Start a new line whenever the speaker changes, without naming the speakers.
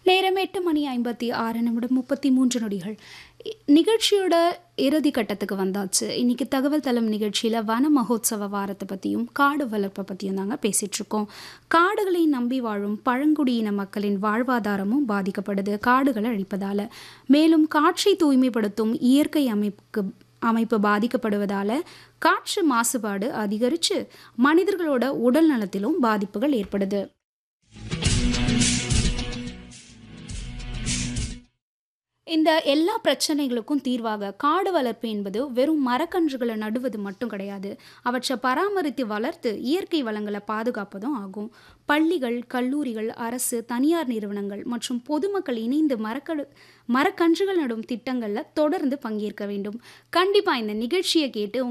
நேரம் எட்டு மணி ஐம்பத்தி ஆறு நிமிடம் முப்பத்தி மூன்று நொடிகள் இ- நிகழ்ச்சியோட இறுதி கட்டத்துக்கு வந்தாச்சு இன்னைக்கு தகவல் தளம் நிகழ்ச்சியில் வன மகோத்சவ வாரத்தை பற்றியும் காடு வளர்ப்பை பற்றியும் தாங்க பேசிகிட்டு இருக்கோம் காடுகளை நம்பி வாழும் பழங்குடியின மக்களின் வாழ்வாதாரமும் பாதிக்கப்படுது காடுகளை அழிப்பதால் மேலும் காற்றை தூய்மைப்படுத்தும் இயற்கை அமைப்புக்கு அமைப்பு பாதிக்கப்படுவதால காற்று மாசுபாடு அதிகரித்து மனிதர்களோட உடல் நலத்திலும் பாதிப்புகள் ஏற்படுது இந்த எல்லா பிரச்சனைகளுக்கும் தீர்வாக காடு வளர்ப்பு என்பது வெறும் மரக்கன்றுகளை நடுவது மட்டும் கிடையாது அவற்றை பராமரித்து வளர்த்து இயற்கை வளங்களை பாதுகாப்பதும் ஆகும் பள்ளிகள் கல்லூரிகள் அரசு தனியார் நிறுவனங்கள் மற்றும் பொதுமக்கள் இணைந்து மரக்கடு மரக்கன்றுகள் நடும் திட்டங்களில் தொடர்ந்து பங்கேற்க வேண்டும் கண்டிப்பாக இந்த நிகழ்ச்சியை கேட்டு